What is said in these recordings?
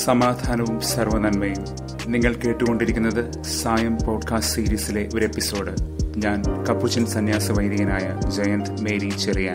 സമാധാനവും സർവനന്മയും നിങ്ങൾ കേട്ടുകൊണ്ടിരിക്കുന്നത് സായം പോഡ്കാസ്റ്റ് സീരീസിലെ ഒരു എപ്പിസോഡ് ഞാൻ കപ്പുച്ചൻ സന്യാസ വൈദികനായ ജയന്ത് മേരി ചെറിയാൻ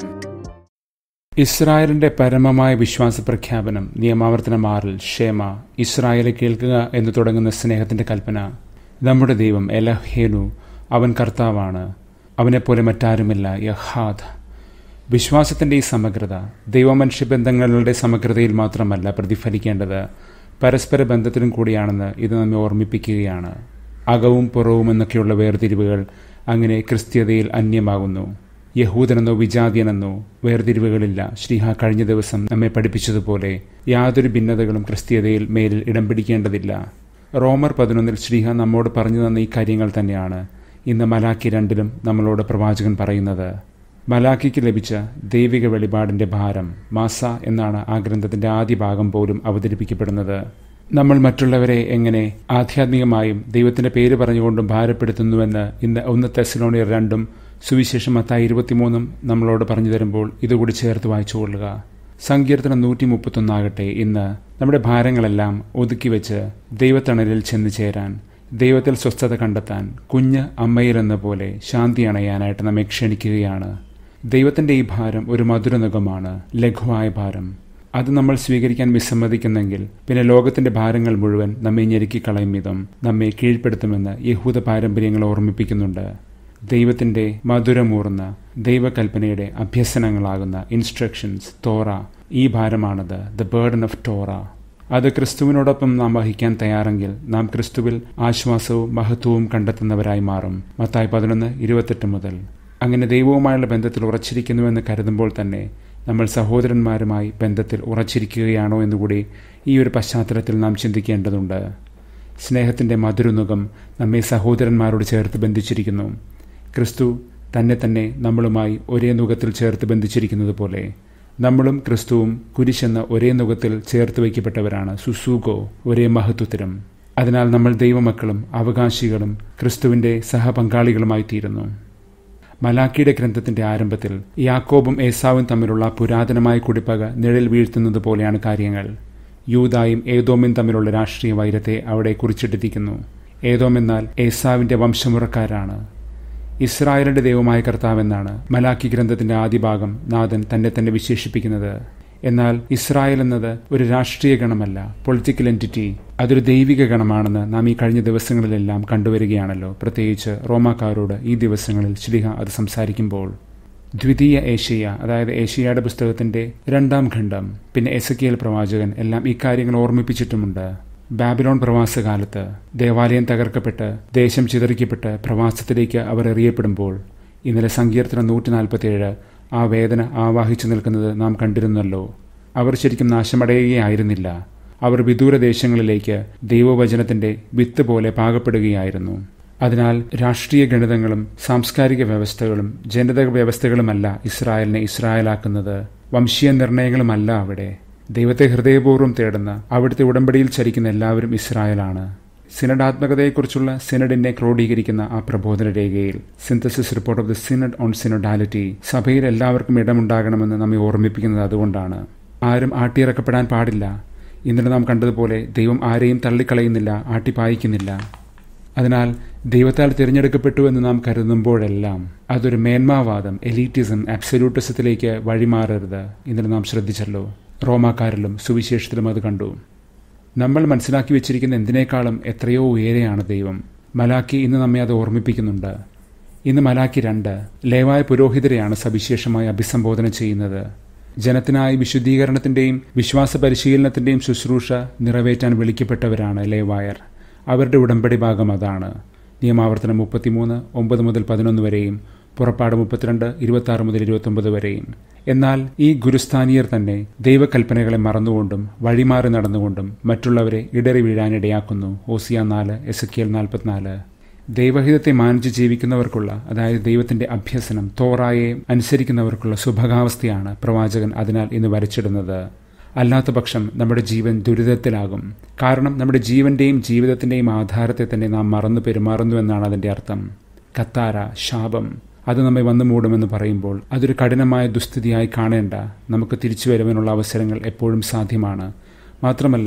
ഇസ്രായേലിന്റെ പരമമായ വിശ്വാസ പ്രഖ്യാപനം നിയമാവർത്തനം ആറിൽ ഷേമ ഇസ്രായേലെ കേൾക്കുക എന്ന് തുടങ്ങുന്ന സ്നേഹത്തിന്റെ കൽപ്പന നമ്മുടെ ദൈവം എലഹേനു അവൻ കർത്താവാണ് അവനെപ്പോലെ മറ്റാരുമില്ല യഹാദ് വിശ്വാസത്തിന്റെ ഈ സമഗ്രത ദൈവമനുഷ്യ ബന്ധങ്ങളുടെ സമഗ്രതയിൽ മാത്രമല്ല പ്രതിഫലിക്കേണ്ടത് പരസ്പര ബന്ധത്തിലും കൂടിയാണെന്ന് ഇത് നമ്മെ ഓർമ്മിപ്പിക്കുകയാണ് അകവും പുറവും എന്നൊക്കെയുള്ള വേർതിരിവുകൾ അങ്ങനെ ക്രിസ്ത്യതയിൽ അന്യമാകുന്നു യഹൂദനെന്നോ വിജാതിയനെന്നോ വേർതിരിവുകളില്ല ശ്രീഹ കഴിഞ്ഞ ദിവസം നമ്മെ പഠിപ്പിച്ചതുപോലെ യാതൊരു ഭിന്നതകളും ക്രിസ്ത്യതയിൽ മേലിൽ ഇടം പിടിക്കേണ്ടതില്ല റോമർ പതിനൊന്നിൽ ശ്രീഹ നമ്മോട് പറഞ്ഞു തന്ന ഈ കാര്യങ്ങൾ തന്നെയാണ് ഇന്ന് മലാക്കി രണ്ടിലും നമ്മളോട് പ്രവാചകൻ പറയുന്നത് മലാക്കിക്ക് ലഭിച്ച ദൈവിക വെളിപാടിന്റെ ഭാരം മാസ എന്നാണ് ആ ഗ്രന്ഥത്തിന്റെ ആദ്യ ഭാഗം പോലും അവതരിപ്പിക്കപ്പെടുന്നത് നമ്മൾ മറ്റുള്ളവരെ എങ്ങനെ ആധ്യാത്മികമായും ദൈവത്തിന്റെ പേര് പറഞ്ഞുകൊണ്ടും ഭാരപ്പെടുത്തുന്നുവെന്ന് ഇന്ന് ഒന്ന് തെസലോണിയർ രണ്ടും സുവിശേഷം മത്തായി ഇരുപത്തിമൂന്നും നമ്മളോട് പറഞ്ഞു തരുമ്പോൾ ഇതുകൂടി ചേർത്ത് വായിച്ചുകൊള്ളുക സങ്കീർത്തനം നൂറ്റി മുപ്പത്തൊന്നാകട്ടെ ഇന്ന് നമ്മുടെ ഭാരങ്ങളെല്ലാം ഒതുക്കി വെച്ച് ദൈവത്തണലിൽ ചെന്ന് ചേരാൻ ദൈവത്തിൽ സ്വസ്ഥത കണ്ടെത്താൻ കുഞ്ഞ് അമ്മയിലെന്ന പോലെ ശാന്തി അണയാനായിട്ട് നമ്മെ ക്ഷണിക്കുകയാണ് ദൈവത്തിന്റെ ഈ ഭാരം ഒരു മധുരനുഖമാണ് ലഘുവായ ഭാരം അത് നമ്മൾ സ്വീകരിക്കാൻ വിസമ്മതിക്കുന്നെങ്കിൽ പിന്നെ ലോകത്തിന്റെ ഭാരങ്ങൾ മുഴുവൻ നമ്മെ ഞെരുക്കിക്കളയും വിധം നമ്മെ കീഴ്പ്പെടുത്തുമെന്ന് യഹൂദ പാരമ്പര്യങ്ങൾ ഓർമ്മിപ്പിക്കുന്നുണ്ട് ദൈവത്തിന്റെ മധുരമൂർന്ന ദൈവകൽപ്പനയുടെ അഭ്യസനങ്ങളാകുന്ന ഇൻസ്ട്രക്ഷൻസ് തോറ ഈ ഭാരമാണത് ദ ബേർഡൻ ഓഫ് ടോറ അത് ക്രിസ്തുവിനോടൊപ്പം നാം വഹിക്കാൻ തയ്യാറെങ്കിൽ നാം ക്രിസ്തുവിൽ ആശ്വാസവും മഹത്വവും കണ്ടെത്തുന്നവരായി മാറും മത്തായി പതിനൊന്ന് ഇരുപത്തെട്ട് മുതൽ അങ്ങനെ ദൈവവുമായുള്ള ബന്ധത്തിൽ ഉറച്ചിരിക്കുന്നുവെന്ന് കരുതുമ്പോൾ തന്നെ നമ്മൾ സഹോദരന്മാരുമായി ബന്ധത്തിൽ ഉറച്ചിരിക്കുകയാണോ എന്നുകൂടി ഈ ഒരു പശ്ചാത്തലത്തിൽ നാം ചിന്തിക്കേണ്ടതുണ്ട് സ്നേഹത്തിന്റെ മധുരനുഖം നമ്മെ സഹോദരന്മാരോട് ചേർത്ത് ബന്ധിച്ചിരിക്കുന്നു ക്രിസ്തു തന്നെ തന്നെ നമ്മളുമായി ഒരേ നുഖത്തിൽ ചേർത്ത് ബന്ധിച്ചിരിക്കുന്നത് പോലെ നമ്മളും ക്രിസ്തുവും കുരിശെന്ന ഒരേ നുഖത്തിൽ ചേർത്ത് വയ്ക്കപ്പെട്ടവരാണ് സുസൂഗോ ഒരേ മഹത്വത്തിലും അതിനാൽ നമ്മൾ ദൈവമക്കളും അവകാശികളും ക്രിസ്തുവിന്റെ സഹപങ്കാളികളുമായി തീരുന്നു മലാക്കിയുടെ ഗ്രന്ഥത്തിന്റെ ആരംഭത്തിൽ യാക്കോബും ഏസാവും തമ്മിലുള്ള പുരാതനമായ കുടിപ്പക നിഴൽ വീഴ്ത്തുന്നത് പോലെയാണ് കാര്യങ്ങൾ യൂതായും ഏതോമും തമ്മിലുള്ള രാഷ്ട്രീയ വൈരത്തെ അവിടെ കുറിച്ചിട്ടിരിക്കുന്നു ഏതോം എന്നാൽ ഏസാവിന്റെ വംശമുറക്കാരാണ് ഇസ്രായേലിന്റെ ദൈവമായ കർത്താവെന്നാണ് മലാക്കി ഗ്രന്ഥത്തിന്റെ ആദ്യ ഭാഗം നാഥൻ തന്നെ തന്നെ വിശേഷിപ്പിക്കുന്നത് എന്നാൽ ഇസ്രായേൽ എന്നത് ഒരു രാഷ്ട്രീയ ഗണമല്ല പൊളിറ്റിക്കൽ എൻറ്റിറ്റി അതൊരു ദൈവിക ഗണമാണെന്ന് നാം ഈ കഴിഞ്ഞ ദിവസങ്ങളിലെല്ലാം കണ്ടുവരികയാണല്ലോ പ്രത്യേകിച്ച് റോമാക്കാരോട് ഈ ദിവസങ്ങളിൽ ശ്രീഹ അത് സംസാരിക്കുമ്പോൾ ദ്വിതീയ ഏഷ്യ അതായത് ഏഷ്യയുടെ പുസ്തകത്തിന്റെ രണ്ടാം ഖണ്ഡം പിന്നെ എസക്കിയൽ പ്രവാചകൻ എല്ലാം ഇക്കാര്യങ്ങൾ ഓർമ്മിപ്പിച്ചിട്ടുമുണ്ട് ബാബിലോൺ പ്രവാസകാലത്ത് ദേവാലയം തകർക്കപ്പെട്ട് ദേശം ചിതറിക്കപ്പെട്ട് പ്രവാസത്തിലേക്ക് അവർ എറിയപ്പെടുമ്പോൾ ഇന്നലെ സങ്കീർത്തനം നൂറ്റി നാൽപ്പത്തിയേഴ് ആ വേദന ആവാഹിച്ചു നിൽക്കുന്നത് നാം കണ്ടിരുന്നല്ലോ അവർ ശരിക്കും നാശമടയുകയായിരുന്നില്ല അവർ വിദൂര ദേശങ്ങളിലേക്ക് ദൈവവചനത്തിന്റെ വിത്ത് പോലെ പാകപ്പെടുകയായിരുന്നു അതിനാൽ രാഷ്ട്രീയ ഗണിതങ്ങളും സാംസ്കാരിക വ്യവസ്ഥകളും ജനിതക വ്യവസ്ഥകളുമല്ല ഇസ്രായേലിനെ ഇസ്രായേലാക്കുന്നത് വംശീയ നിർണയങ്ങളുമല്ല അവിടെ ദൈവത്തെ ഹൃദയപൂർവ്വം തേടുന്ന അവിടുത്തെ ഉടമ്പടിയിൽ ചരിക്കുന്ന എല്ലാവരും ഇസ്രായേലാണ് സിനഡാത്മകതയെക്കുറിച്ചുള്ള സിനഡിനെ ക്രോഡീകരിക്കുന്ന ആ പ്രബോധന രേഖയിൽ synthesis report of the synod on synodality സഭയിൽ എല്ലാവർക്കും ഇടമുണ്ടാകണമെന്ന് നമ്മെ ഓർമ്മിപ്പിക്കുന്നത് അതുകൊണ്ടാണ് ആരും ആട്ടിയിറക്കപ്പെടാൻ പാടില്ല ഇന്നലെ നാം കണ്ടതുപോലെ ദൈവം ആരെയും തള്ളിക്കളയുന്നില്ല ആട്ടിപ്പായിക്കുന്നില്ല അതിനാൽ ദൈവത്താൽ തിരഞ്ഞെടുക്കപ്പെട്ടു എന്ന് നാം കരുതുമ്പോഴെല്ലാം അതൊരു മേന്മാവാദം എലീറ്റിസം അബ്സല്യൂട്ടിസത്തിലേക്ക് വഴിമാറരുത് ഇന്നലെ നാം ശ്രദ്ധിച്ചല്ലോ റോമാക്കാരിലും സുവിശേഷത്തിലും അത് കണ്ടു നമ്മൾ മനസ്സിലാക്കി വെച്ചിരിക്കുന്ന എന്തിനേക്കാളും എത്രയോ ഉയരെയാണ് ദൈവം മലാക്കി ഇന്ന് നമ്മെ അത് ഓർമ്മിപ്പിക്കുന്നുണ്ട് ഇന്ന് മലാക്കി രണ്ട് ലേവായ പുരോഹിതരെയാണ് സവിശേഷമായി അഭിസംബോധന ചെയ്യുന്നത് ജനത്തിനായി വിശുദ്ധീകരണത്തിന്റെയും വിശ്വാസ പരിശീലനത്തിന്റെയും ശുശ്രൂഷ നിറവേറ്റാൻ വിളിക്കപ്പെട്ടവരാണ് ലേവായർ അവരുടെ ഉടമ്പടി ഭാഗം അതാണ് നിയമാവർത്തനം മുപ്പത്തിമൂന്ന് ഒമ്പത് മുതൽ പതിനൊന്ന് വരെയും പുറപ്പാട് മുപ്പത്തിരണ്ട് ഇരുപത്തി ആറ് മുതൽ ഇരുപത്തൊമ്പത് വരെയും എന്നാൽ ഈ ഗുരുസ്ഥാനീയർ തന്നെ ദൈവകൽപ്പനകളെ മറന്നുകൊണ്ടും വഴിമാറി നടന്നുകൊണ്ടും മറ്റുള്ളവരെ ഇടറി വീഴാനിടയാക്കുന്നു ഓസിയ നാല് എസക്കിയൽ നാൽപ്പത്തിനാല് ദൈവഹിതത്തെ മാനിച്ച് ജീവിക്കുന്നവർക്കുള്ള അതായത് ദൈവത്തിന്റെ അഭ്യസനം തോറായെ അനുസരിക്കുന്നവർക്കുള്ള സുഭകാവസ്ഥയാണ് പ്രവാചകൻ അതിനാൽ ഇന്ന് വരച്ചിടുന്നത് അല്ലാത്ത പക്ഷം നമ്മുടെ ജീവൻ ദുരിതത്തിലാകും കാരണം നമ്മുടെ ജീവന്റെയും ജീവിതത്തിന്റെയും ആധാരത്തെ തന്നെ നാം മറന്നു പെരുമാറുന്നു എന്നാണ് അതിന്റെ അർത്ഥം കത്താര ശാപം അത് നമ്മെ വന്നു മൂടുമെന്ന് പറയുമ്പോൾ അതൊരു കഠിനമായ ദുസ്ഥിതിയായി കാണേണ്ട നമുക്ക് തിരിച്ചു വരുവാനുള്ള അവസരങ്ങൾ എപ്പോഴും സാധ്യമാണ് മാത്രമല്ല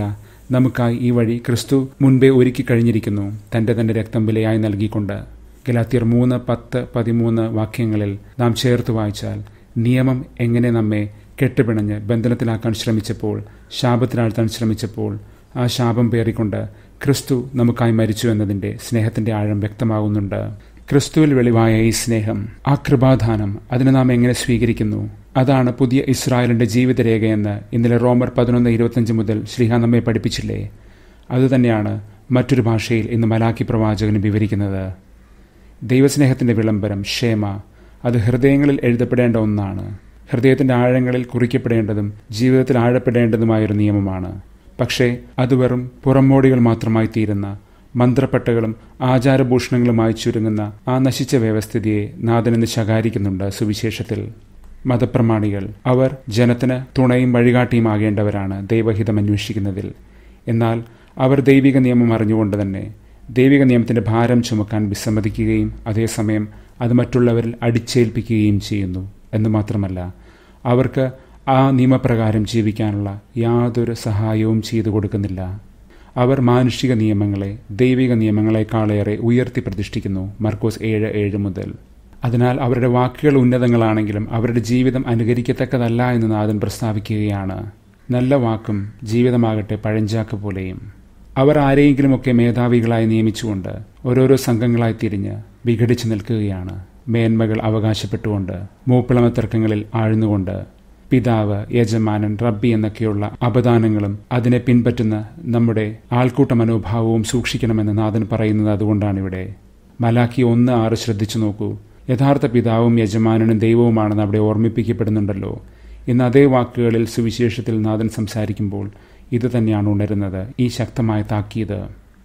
നമുക്കായി ഈ വഴി ക്രിസ്തു മുൻപേ ഒരുക്കി കഴിഞ്ഞിരിക്കുന്നു തന്റെ തന്റെ രക്തം വിലയായി നൽകിക്കൊണ്ട് ഗലാത്തിയർ മൂന്ന് പത്ത് പതിമൂന്ന് വാക്യങ്ങളിൽ നാം ചേർത്ത് വായിച്ചാൽ നിയമം എങ്ങനെ നമ്മെ കെട്ടുപിണഞ്ഞ് ബന്ധനത്തിലാക്കാൻ ശ്രമിച്ചപ്പോൾ ശാപത്തിലാഴ്ത്താൻ ശ്രമിച്ചപ്പോൾ ആ ശാപം പേറിക്കൊണ്ട് ക്രിസ്തു നമുക്കായി മരിച്ചു എന്നതിന്റെ സ്നേഹത്തിന്റെ ആഴം വ്യക്തമാകുന്നുണ്ട് ക്രിസ്തുവിൽ വെളിവായ ഈ സ്നേഹം ആ കൃപാദാനം അതിനെ നാം എങ്ങനെ സ്വീകരിക്കുന്നു അതാണ് പുതിയ ഇസ്രായേലിന്റെ ജീവിതരേഖയെന്ന് ഇന്നലെ റോമർ പതിനൊന്ന് ഇരുപത്തിയഞ്ച് മുതൽ ശ്രീഹ നമ്മെ പഠിപ്പിച്ചില്ലേ അതുതന്നെയാണ് മറ്റൊരു ഭാഷയിൽ ഇന്ന് മലാക്കി പ്രവാചകന് വിവരിക്കുന്നത് ദൈവസ്നേഹത്തിന്റെ വിളംബരം ക്ഷേമ അത് ഹൃദയങ്ങളിൽ എഴുതപ്പെടേണ്ട ഒന്നാണ് ഹൃദയത്തിന്റെ ആഴങ്ങളിൽ കുറിക്കപ്പെടേണ്ടതും ജീവിതത്തിൽ ആഴപ്പെടേണ്ടതുമായൊരു നിയമമാണ് പക്ഷേ അത് വെറും പുറമോടികൾ മാത്രമായി തീരുന്ന മന്ത്രപ്പട്ടകളും ആചാരഭൂഷണങ്ങളുമായി ചുരുങ്ങുന്ന ആ നശിച്ച വ്യവസ്ഥിതിയെ നാഥനെന്ന് ശകാരിക്കുന്നുണ്ട് സുവിശേഷത്തിൽ മതപ്രമാണികൾ അവർ ജനത്തിന് തുണയും വഴികാട്ടിയുമാകേണ്ടവരാണ് ദൈവഹിതം അന്വേഷിക്കുന്നതിൽ എന്നാൽ അവർ ദൈവിക നിയമം അറിഞ്ഞുകൊണ്ട് തന്നെ ദൈവിക നിയമത്തിന്റെ ഭാരം ചുമക്കാൻ വിസമ്മതിക്കുകയും അതേസമയം അത് മറ്റുള്ളവരിൽ അടിച്ചേൽപ്പിക്കുകയും ചെയ്യുന്നു എന്ന് മാത്രമല്ല അവർക്ക് ആ നിയമപ്രകാരം ജീവിക്കാനുള്ള യാതൊരു സഹായവും ചെയ്തു കൊടുക്കുന്നില്ല അവർ മാനുഷിക നിയമങ്ങളെ ദൈവിക നിയമങ്ങളെക്കാളേറെ ഉയർത്തി പ്രതിഷ്ഠിക്കുന്നു മർക്കോസ് ഏഴ് ഏഴ് മുതൽ അതിനാൽ അവരുടെ വാക്കുകൾ ഉന്നതങ്ങളാണെങ്കിലും അവരുടെ ജീവിതം അനുകരിക്കത്തക്കതല്ല എന്ന് നാഥൻ പ്രസ്താവിക്കുകയാണ് നല്ല വാക്കും ജീവിതമാകട്ടെ പഴഞ്ചാക്ക് പോലെയും അവർ ആരെയെങ്കിലുമൊക്കെ മേധാവികളായി നിയമിച്ചുകൊണ്ട് ഓരോരോ സംഘങ്ങളായി തിരിഞ്ഞ് വിഘടിച്ചു നിൽക്കുകയാണ് മേന്മകൾ അവകാശപ്പെട്ടുകൊണ്ട് മൂപ്പിളമ തർക്കങ്ങളിൽ ആഴ്ന്നുകൊണ്ട് പിതാവ് യജമാനൻ റബ്ബി എന്നൊക്കെയുള്ള അപദാനങ്ങളും അതിനെ പിൻപറ്റുന്ന നമ്മുടെ ആൾക്കൂട്ട മനോഭാവവും സൂക്ഷിക്കണമെന്ന് നാഥൻ പറയുന്നത് അതുകൊണ്ടാണിവിടെ മലാക്കി ഒന്ന് ആറ് ശ്രദ്ധിച്ചു നോക്കൂ യഥാർത്ഥ പിതാവും യജമാനനും ദൈവവുമാണെന്ന് അവിടെ ഓർമ്മിപ്പിക്കപ്പെടുന്നുണ്ടല്ലോ ഇന്ന് അതേ വാക്കുകളിൽ സുവിശേഷത്തിൽ നാഥൻ സംസാരിക്കുമ്പോൾ ഇത് തന്നെയാണ് ഉണരുന്നത് ഈ ശക്തമായ താക്കീത്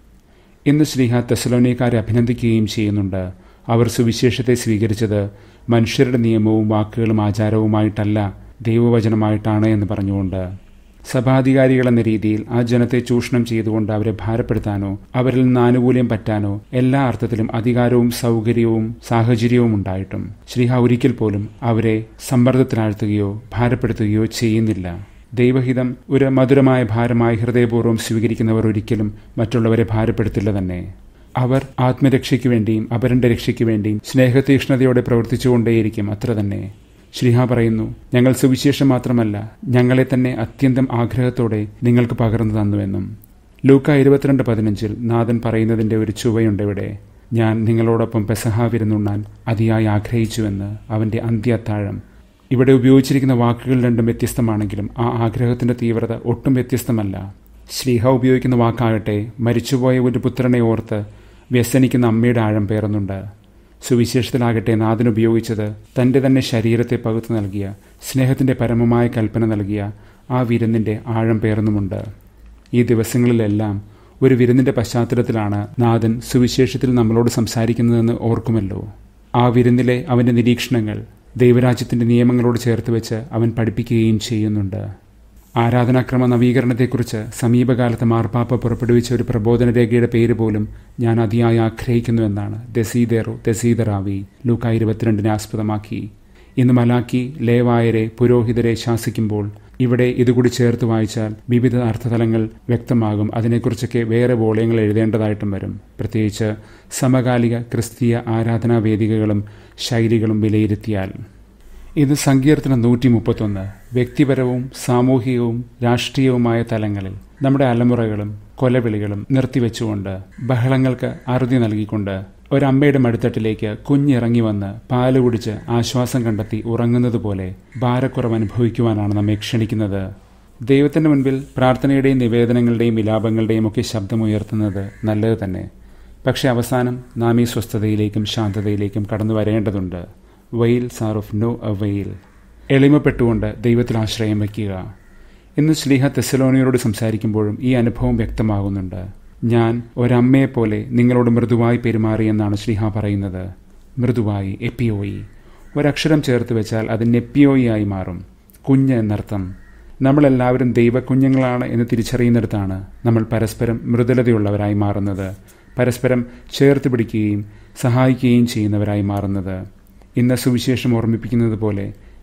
ഇന്ന് ശ്രീഹ തെസലോനിയക്കാരെ അഭിനന്ദിക്കുകയും ചെയ്യുന്നുണ്ട് അവർ സുവിശേഷത്തെ സ്വീകരിച്ചത് മനുഷ്യരുടെ നിയമവും വാക്കുകളും ആചാരവുമായിട്ടല്ല ദൈവവചനമായിട്ടാണ് എന്ന് പറഞ്ഞുകൊണ്ട് സഭാധികാരികൾ എന്ന രീതിയിൽ ആ ജനത്തെ ചൂഷണം ചെയ്തുകൊണ്ട് അവരെ ഭാരപ്പെടുത്താനോ അവരിൽ നിന്ന് ആനുകൂല്യം പറ്റാനോ എല്ലാ അർത്ഥത്തിലും അധികാരവും സൗകര്യവും സാഹചര്യവും ഉണ്ടായിട്ടും ശ്രീഹ ഒരിക്കൽ പോലും അവരെ സമ്മർദ്ദത്തിലാഴ്ത്തുകയോ ഭാരപ്പെടുത്തുകയോ ചെയ്യുന്നില്ല ദൈവഹിതം ഒരു മധുരമായ ഭാരമായി ഹൃദയപൂർവ്വം സ്വീകരിക്കുന്നവർ ഒരിക്കലും മറ്റുള്ളവരെ ഭാരപ്പെടുത്തില്ല തന്നെ അവർ ആത്മരക്ഷയ്ക്ക് വേണ്ടിയും അപരന്റെ രക്ഷയ്ക്ക് വേണ്ടിയും സ്നേഹതീക്ഷ്ണതയോടെ പ്രവർത്തിച്ചുകൊണ്ടേയിരിക്കും അത്ര തന്നെ ശ്രീഹ പറയുന്നു ഞങ്ങൾ സുവിശേഷം മാത്രമല്ല ഞങ്ങളെ തന്നെ അത്യന്തം ആഗ്രഹത്തോടെ നിങ്ങൾക്ക് പകർന്നു തന്നുവെന്നും ലൂക്ക ഇരുപത്തിരണ്ട് പതിനഞ്ചിൽ നാഥൻ പറയുന്നതിന്റെ ഒരു ചുവയുണ്ട് ഇവിടെ ഞാൻ നിങ്ങളോടൊപ്പം പെസഹ വിരുന്നുണ്ണാൻ അതിയായി ആഗ്രഹിച്ചുവെന്ന് അവന്റെ അന്ത്യത്താഴം ഇവിടെ ഉപയോഗിച്ചിരിക്കുന്ന വാക്കുകൾ രണ്ടും വ്യത്യസ്തമാണെങ്കിലും ആ ആഗ്രഹത്തിന്റെ തീവ്രത ഒട്ടും വ്യത്യസ്തമല്ല ശ്രീഹ ഉപയോഗിക്കുന്ന വാക്കാകട്ടെ മരിച്ചുപോയ ഒരു പുത്രനെ ഓർത്ത് വ്യസനിക്കുന്ന അമ്മയുടെ ആഴം പേറുന്നുണ്ട് സുവിശേഷത്തിലാകട്ടെ നാഥൻ ഉപയോഗിച്ചത് തൻ്റെ തന്നെ ശരീരത്തെ പകുത്തു നൽകിയ സ്നേഹത്തിൻ്റെ പരമമായ കൽപ്പന നൽകിയ ആ വിരുന്നിൻ്റെ ആഴം പേർന്നുമുണ്ട് ഈ ദിവസങ്ങളിലെല്ലാം ഒരു വിരുന്നിൻ്റെ പശ്ചാത്തലത്തിലാണ് നാഥൻ സുവിശേഷത്തിൽ നമ്മളോട് സംസാരിക്കുന്നതെന്ന് ഓർക്കുമല്ലോ ആ വിരുന്നിലെ അവൻ്റെ നിരീക്ഷണങ്ങൾ ദൈവരാജ്യത്തിൻ്റെ നിയമങ്ങളോട് ചേർത്ത് വെച്ച് അവൻ പഠിപ്പിക്കുകയും ചെയ്യുന്നുണ്ട് ആരാധനാക്രമ നവീകരണത്തെക്കുറിച്ച് സമീപകാലത്ത് മാർപ്പാപ്പ പുറപ്പെടുവിച്ച ഒരു പ്രബോധന രേഖയുടെ പേര് പോലും ഞാൻ അതിയായി ആഗ്രഹിക്കുന്നു എന്നാണ് ദസീദേറോ ദസീദറാവി ലൂക്ക ഇരുപത്തിരണ്ടിനെ ആസ്പദമാക്കി ഇന്ന് മലാക്കി ലേവായരെ പുരോഹിതരെ ശാസിക്കുമ്പോൾ ഇവിടെ ഇതുകൂടി ചേർത്ത് വായിച്ചാൽ വിവിധ അർത്ഥതലങ്ങൾ വ്യക്തമാകും അതിനെക്കുറിച്ചൊക്കെ വേറെ വോളയങ്ങൾ എഴുതേണ്ടതായിട്ടും വരും പ്രത്യേകിച്ച് സമകാലിക ക്രിസ്തീയ ആരാധനാ വേദികകളും ശൈലികളും വിലയിരുത്തിയാൽ ഇത് സങ്കീർത്തനം നൂറ്റി മുപ്പത്തൊന്ന് വ്യക്തിപരവും സാമൂഹികവും രാഷ്ട്രീയവുമായ തലങ്ങളിൽ നമ്മുടെ അലമുറകളും കൊലവിളികളും നിർത്തിവെച്ചുകൊണ്ട് ബഹളങ്ങൾക്ക് അറുതി നൽകിക്കൊണ്ട് ഒരമ്മയുടെ മടുത്തട്ടിലേക്ക് കുഞ്ഞിറങ്ങി വന്ന് പാല് കുടിച്ച് ആശ്വാസം കണ്ടെത്തി ഉറങ്ങുന്നത് പോലെ ഭാരക്കുറവ് അനുഭവിക്കുവാനാണ് നമ്മെ ക്ഷണിക്കുന്നത് ദൈവത്തിന്റെ മുൻപിൽ പ്രാർത്ഥനയുടെയും നിവേദനങ്ങളുടെയും വിലാപങ്ങളുടെയും ഒക്കെ ശബ്ദമുയർത്തുന്നത് നല്ലത് തന്നെ പക്ഷെ അവസാനം നാം ഈ സ്വസ്ഥതയിലേക്കും ശാന്തതയിലേക്കും കടന്നു വരേണ്ടതുണ്ട് veils are of no avail എളിമപ്പെട്ടുകൊണ്ട് ദൈവത്തിൽ ആശ്രയം വയ്ക്കുക ഇന്ന് ശ്ലീഹ തെസലോണിയരോട് സംസാരിക്കുമ്പോഴും ഈ അനുഭവം വ്യക്തമാകുന്നുണ്ട് ഞാൻ ഒരമ്മയെപ്പോലെ നിങ്ങളോട് മൃദുവായി പെരുമാറിയെന്നാണ് ശ്ലീഹ പറയുന്നത് മൃദുവായി എപ്പിയോയി ഒരക്ഷരം ചേർത്ത് വെച്ചാൽ അത് നെപ്പിയോയി ആയി മാറും കുഞ്ഞ് എന്നർത്ഥം നമ്മളെല്ലാവരും ദൈവക്കുഞ്ഞുങ്ങളാണ് എന്ന് തിരിച്ചറിയുന്നിടത്താണ് നമ്മൾ പരസ്പരം മൃദുലതയുള്ളവരായി മാറുന്നത് പരസ്പരം ചേർത്ത് പിടിക്കുകയും സഹായിക്കുകയും ചെയ്യുന്നവരായി മാറുന്നത് ഇന്ന് സുവിശേഷം ഓർമ്മിപ്പിക്കുന്നത് പോലെ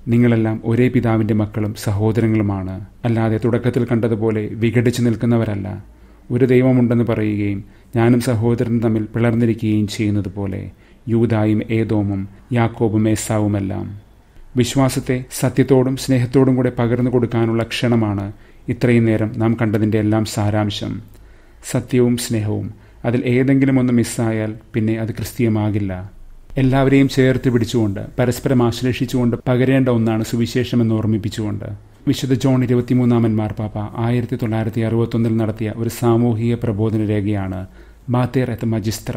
നിങ്ങളെല്ലാം ഒരേ പിതാവിൻ്റെ മക്കളും സഹോദരങ്ങളുമാണ് അല്ലാതെ തുടക്കത്തിൽ കണ്ടതുപോലെ വിഘടിച്ചു നിൽക്കുന്നവരല്ല ഒരു ദൈവമുണ്ടെന്ന് പറയുകയും ഞാനും സഹോദരനും തമ്മിൽ പിളർന്നിരിക്കുകയും ചെയ്യുന്നത് പോലെ യൂതായും ഏതോമും യാക്കോബും ഏസാവുമെല്ലാം വിശ്വാസത്തെ സത്യത്തോടും സ്നേഹത്തോടും കൂടെ പകർന്നു കൊടുക്കാനുള്ള ക്ഷണമാണ് ഇത്രയും നേരം നാം കണ്ടതിൻ്റെ എല്ലാം സാരാംശം സത്യവും സ്നേഹവും അതിൽ ഏതെങ്കിലും ഒന്ന് മിസ്സായാൽ പിന്നെ അത് ക്രിസ്തീയമാകില്ല എല്ലാവരെയും ചേർത്ത് പിടിച്ചുകൊണ്ട് പരസ്പരം ആശ്ലേഷിച്ചുകൊണ്ട് പകരേണ്ട ഒന്നാണ് സുവിശേഷമെന്ന് ഓർമ്മിപ്പിച്ചുകൊണ്ട് വിശുദ്ധ ജോൺ ഇരുപത്തിമൂന്നാമൻ മാർപ്പാപ്പ ആയിരത്തി തൊള്ളായിരത്തി അറുപത്തൊന്നിൽ നടത്തിയ ഒരു സാമൂഹിക പ്രബോധന രേഖയാണ് മാത്തേർ എത്ത മജിസ്ത്ര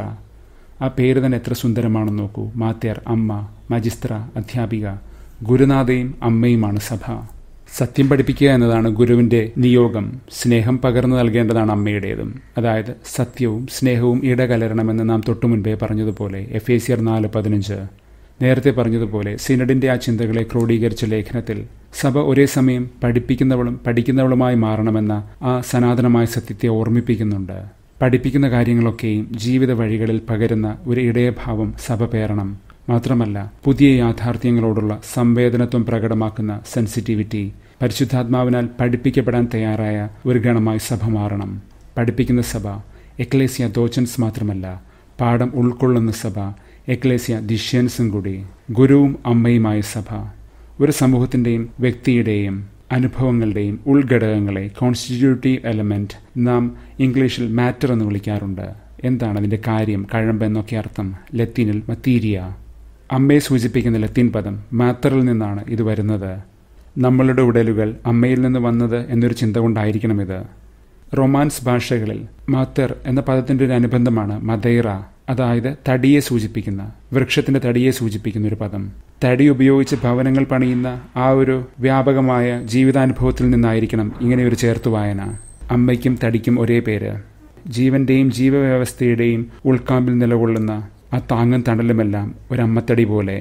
ആ പേര് തന്നെ എത്ര സുന്ദരമാണെന്ന് നോക്കൂ മാത്തേർ അമ്മ മജിസ്ത്ര അധ്യാപിക ഗുരുനാഥയും അമ്മയുമാണ് സഭ സത്യം പഠിപ്പിക്കുക എന്നതാണ് ഗുരുവിന്റെ നിയോഗം സ്നേഹം പകർന്നു നൽകേണ്ടതാണ് അമ്മയുടേതും അതായത് സത്യവും സ്നേഹവും ഇടകലരണമെന്ന് നാം തൊട്ടു മുൻപേ പറഞ്ഞതുപോലെ എഫ് എ സിയർ നാല് പതിനഞ്ച് നേരത്തെ പറഞ്ഞതുപോലെ സിനഡിന്റെ ആ ചിന്തകളെ ക്രോഡീകരിച്ച ലേഖനത്തിൽ സഭ ഒരേ സമയം പഠിപ്പിക്കുന്നവളും പഠിക്കുന്നവളുമായി മാറണമെന്ന ആ സനാതനമായ സത്യത്തെ ഓർമ്മിപ്പിക്കുന്നുണ്ട് പഠിപ്പിക്കുന്ന കാര്യങ്ങളൊക്കെയും ജീവിത വഴികളിൽ പകരുന്ന ഒരു ഇടയഭാവം സഭ പേറണം മാത്രമല്ല പുതിയ യാഥാർത്ഥ്യങ്ങളോടുള്ള സംവേദനത്വം പ്രകടമാക്കുന്ന സെൻസിറ്റിവിറ്റി പരിശുദ്ധാത്മാവിനാൽ പഠിപ്പിക്കപ്പെടാൻ തയ്യാറായ ഒരു ഗണമായി സഭ മാറണം പഠിപ്പിക്കുന്ന സഭ എക്ലേസിയ ദോച്ചൻസ് മാത്രമല്ല പാഠം ഉൾക്കൊള്ളുന്ന സഭ എക്ലേസിയ ദിഷ്യൻസും കൂടി ഗുരുവും അമ്മയുമായ സഭ ഒരു സമൂഹത്തിൻ്റെയും വ്യക്തിയുടെയും അനുഭവങ്ങളുടെയും ഉൾഘടകങ്ങളെ കോൺസ്റ്റിറ്റ്യൂട്ടീവ് എലമെന്റ് നാം ഇംഗ്ലീഷിൽ മാറ്റർ എന്ന് വിളിക്കാറുണ്ട് എന്താണ് അതിൻ്റെ കാര്യം കഴമ്പ് എന്നൊക്കെ അർത്ഥം ലത്തീനിൽ മത്തീരിയ അമ്മയെ സൂചിപ്പിക്കുന്ന ലത്തീൻ പദം മാത്തറിൽ നിന്നാണ് ഇത് വരുന്നത് നമ്മളുടെ ഉടലുകൾ അമ്മയിൽ നിന്ന് വന്നത് എന്നൊരു ചിന്ത കൊണ്ടായിരിക്കണം ഇത് റൊമാൻസ് ഭാഷകളിൽ മാത്തർ എന്ന പദത്തിൻ്റെ ഒരു അനുബന്ധമാണ് മദൈറ അതായത് തടിയെ സൂചിപ്പിക്കുന്ന വൃക്ഷത്തിന്റെ തടിയെ സൂചിപ്പിക്കുന്ന ഒരു പദം തടി ഉപയോഗിച്ച് ഭവനങ്ങൾ പണിയുന്ന ആ ഒരു വ്യാപകമായ ജീവിതാനുഭവത്തിൽ നിന്നായിരിക്കണം ഇങ്ങനെ ഒരു ചേർത്തു വായന അമ്മയ്ക്കും തടിക്കും ഒരേ പേര് ജീവന്റെയും ജീവവ്യവസ്ഥയുടെയും ഉൾക്കാമ്പിൽ നിലകൊള്ളുന്ന ആ താങ്ങും തണലുമെല്ലാം ഒരു അമ്മത്തടി പോലെ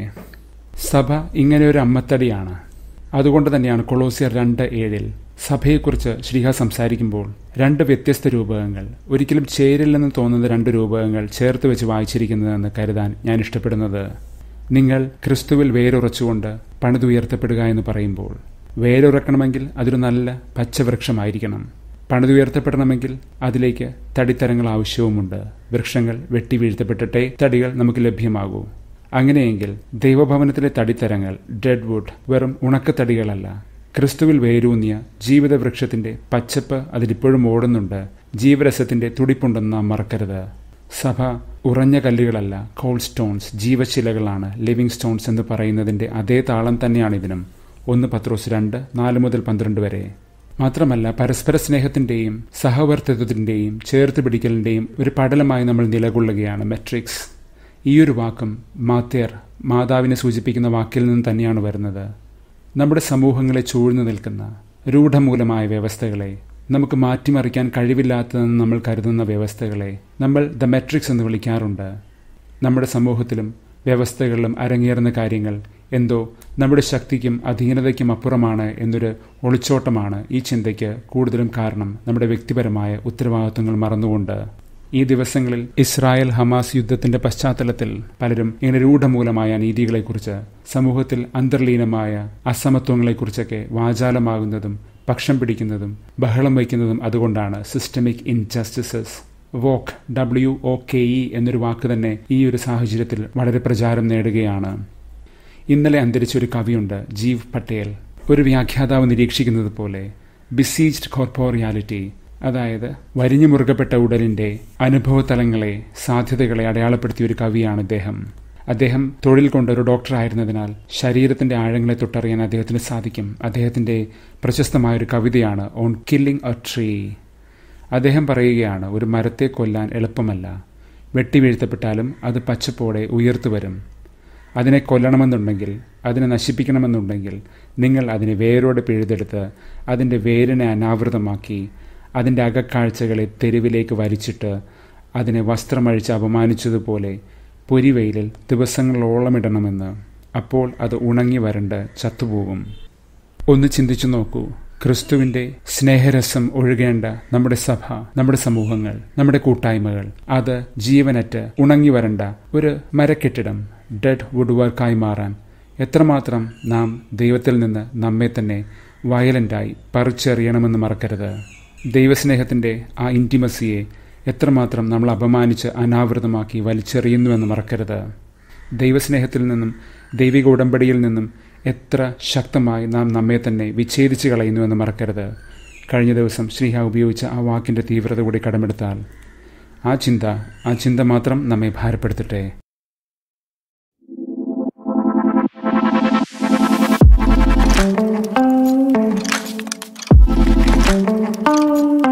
സഭ ഇങ്ങനെ ഒരു അമ്മത്തടിയാണ് അതുകൊണ്ട് തന്നെയാണ് കൊളോസിയർ രണ്ട് ഏഴിൽ സഭയെക്കുറിച്ച് ശ്രീഹ സംസാരിക്കുമ്പോൾ രണ്ട് വ്യത്യസ്ത രൂപകങ്ങൾ ഒരിക്കലും ചേരില്ലെന്ന് തോന്നുന്ന രണ്ട് രൂപകങ്ങൾ ചേർത്ത് വെച്ച് വായിച്ചിരിക്കുന്നതെന്ന് കരുതാൻ ഞാൻ ഇഷ്ടപ്പെടുന്നത് നിങ്ങൾ ക്രിസ്തുവിൽ വേരുറച്ചുകൊണ്ട് പണിതുയർത്തപ്പെടുക എന്ന് പറയുമ്പോൾ വേരുറക്കണമെങ്കിൽ അതൊരു നല്ല പച്ചവൃക്ഷമായിരിക്കണം പണിതുയർത്തപ്പെടണമെങ്കിൽ അതിലേക്ക് തടിത്തരങ്ങൾ ആവശ്യവുമുണ്ട് വൃക്ഷങ്ങൾ വെട്ടി വീഴ്ത്തപ്പെട്ടിട്ടേ തടികൾ നമുക്ക് ലഭ്യമാകൂ അങ്ങനെയെങ്കിൽ ദൈവഭവനത്തിലെ തടിത്തരങ്ങൾ ഡെഡ് വുഡ് വെറും ഉണക്കത്തടികളല്ല ക്രിസ്തുവിൽ വേരൂന്നിയ ജീവിത വൃക്ഷത്തിന്റെ പച്ചപ്പ് അതിലിപ്പോഴും ഓടുന്നുണ്ട് ജീവരസത്തിന്റെ തുടിപ്പുണ്ടെന്ന് നാം മറക്കരുത് സഭ ഉറഞ്ഞ കല്ലുകളല്ല കോൾ സ്റ്റോൺസ് ജീവശിലകളാണ് ലിവിംഗ് സ്റ്റോൺസ് എന്ന് പറയുന്നതിന്റെ അതേ താളം തന്നെയാണ് ഇതിനും ഒന്ന് പത്രോസ് രണ്ട് നാല് മുതൽ പന്ത്രണ്ട് വരെ മാത്രമല്ല പരസ്പര സ്നേഹത്തിന്റെയും സഹവർത്തിത്വത്തിന്റെയും ചേർത്ത് പിടിക്കലിന്റെയും ഒരു പടലമായി നമ്മൾ നിലകൊള്ളുകയാണ് മെട്രിക്സ് ഈ ഒരു വാക്കും മാത്തേർ മാതാവിനെ സൂചിപ്പിക്കുന്ന വാക്കിൽ നിന്ന് തന്നെയാണ് വരുന്നത് നമ്മുടെ സമൂഹങ്ങളെ ചൂഴ്ന്നു നിൽക്കുന്ന രൂഢമൂലമായ വ്യവസ്ഥകളെ നമുക്ക് മാറ്റിമറിക്കാൻ കഴിവില്ലാത്തതെന്ന് നമ്മൾ കരുതുന്ന വ്യവസ്ഥകളെ നമ്മൾ ദ മെട്രിക്സ് എന്ന് വിളിക്കാറുണ്ട് നമ്മുടെ സമൂഹത്തിലും വ്യവസ്ഥകളിലും അരങ്ങേറുന്ന കാര്യങ്ങൾ എന്തോ നമ്മുടെ ശക്തിക്കും അധീനതയ്ക്കും അപ്പുറമാണ് എന്നൊരു ഒളിച്ചോട്ടമാണ് ഈ ചിന്തയ്ക്ക് കൂടുതലും കാരണം നമ്മുടെ വ്യക്തിപരമായ ഉത്തരവാദിത്വങ്ങൾ മറന്നുകൊണ്ട് ഈ ദിവസങ്ങളിൽ ഇസ്രായേൽ ഹമാസ് യുദ്ധത്തിന്റെ പശ്ചാത്തലത്തിൽ പലരും ഇങ്ങനെ രൂഢമൂലമായ നീതികളെക്കുറിച്ച് സമൂഹത്തിൽ അന്തർലീനമായ അസമത്വങ്ങളെക്കുറിച്ചൊക്കെ വാചാലമാകുന്നതും പക്ഷം പിടിക്കുന്നതും ബഹളം വയ്ക്കുന്നതും അതുകൊണ്ടാണ് systemic injustices woke W O K E എന്നൊരു വാക്ക് തന്നെ ഈ ഒരു സാഹചര്യത്തിൽ വളരെ പ്രചാരം നേടുകയാണ് ഇന്നലെ അന്തരിച്ച ഒരു കവിയുണ്ട് ജീവ് പട്ടേൽ ഒരു വ്യാഖ്യാതാവ് നിരീക്ഷിക്കുന്നത് പോലെ ബിസീജ്ഡ് കോർപ്പോറിയാലിറ്റി അതായത് വരിഞ്ഞു മുറുകപ്പെട്ട ഉടലിന്റെ അനുഭവതലങ്ങളെ സാധ്യതകളെ അടയാളപ്പെടുത്തിയ ഒരു കവിയാണ് ഇദ്ദേഹം അദ്ദേഹം തൊഴിൽ കൊണ്ട് ഒരു ഡോക്ടറായിരുന്നതിനാൽ ശരീരത്തിന്റെ ആഴങ്ങളെ തൊട്ടറിയാൻ അദ്ദേഹത്തിന് സാധിക്കും അദ്ദേഹത്തിന്റെ പ്രശസ്തമായ ഒരു കവിതയാണ് ഓൺ കില്ലിംഗ് എ ട്രീ അദ്ദേഹം പറയുകയാണ് ഒരു മരത്തെ കൊല്ലാൻ എളുപ്പമല്ല വെട്ടിവീഴ്ത്തപ്പെട്ടാലും അത് പച്ചപ്പോടെ ഉയർത്തു വരും അതിനെ കൊല്ലണമെന്നുണ്ടെങ്കിൽ അതിനെ നശിപ്പിക്കണമെന്നുണ്ടെങ്കിൽ നിങ്ങൾ അതിനെ വേരോടെ പിഴുതെടുത്ത് അതിൻ്റെ വേരിനെ അനാവൃതമാക്കി അതിൻ്റെ അകക്കാഴ്ചകളെ തെരുവിലേക്ക് വലിച്ചിട്ട് അതിനെ വസ്ത്രമഴിച്ച് അപമാനിച്ചതുപോലെ പൊരിവെയിലിൽ ദിവസങ്ങളോളം ഇടണമെന്ന് അപ്പോൾ അത് ഉണങ്ങി വരണ്ട് ചത്തുപോകും ഒന്ന് ചിന്തിച്ചു നോക്കൂ ക്രിസ്തുവിന്റെ സ്നേഹരസം ഒഴുകേണ്ട നമ്മുടെ സഭ നമ്മുടെ സമൂഹങ്ങൾ നമ്മുടെ കൂട്ടായ്മകൾ അത് ജീവനറ്റ് ഉണങ്ങി വരണ്ട ഒരു മരക്കെട്ടിടം ഡെഡ് വുഡ് വർക്കായി മാറാൻ എത്രമാത്രം നാം ദൈവത്തിൽ നിന്ന് നമ്മെ തന്നെ വയലൻ്റായി പറിച്ചെറിയണമെന്ന് മറക്കരുത് ദൈവസ്നേഹത്തിൻ്റെ ആ ഇൻറ്റിമസിയെ എത്രമാത്രം നമ്മൾ അപമാനിച്ച് അനാവൃതമാക്കി വലിച്ചെറിയുന്നുവെന്ന് മറക്കരുത് ദൈവസ്നേഹത്തിൽ നിന്നും ദൈവിക ഉടമ്പടിയിൽ നിന്നും എത്ര ശക്തമായി നാം നമ്മെ തന്നെ വിച്ഛേദിച്ച് കളയുന്നുവെന്ന് മറക്കരുത് കഴിഞ്ഞ ദിവസം ശ്രീഹ ഉപയോഗിച്ച ആ വാക്കിൻ്റെ തീവ്രത കൂടി കടമെടുത്താൽ ആ ചിന്ത ആ ചിന്ത മാത്രം നമ്മെ ഭാരപ്പെടുത്തട്ടെ thank you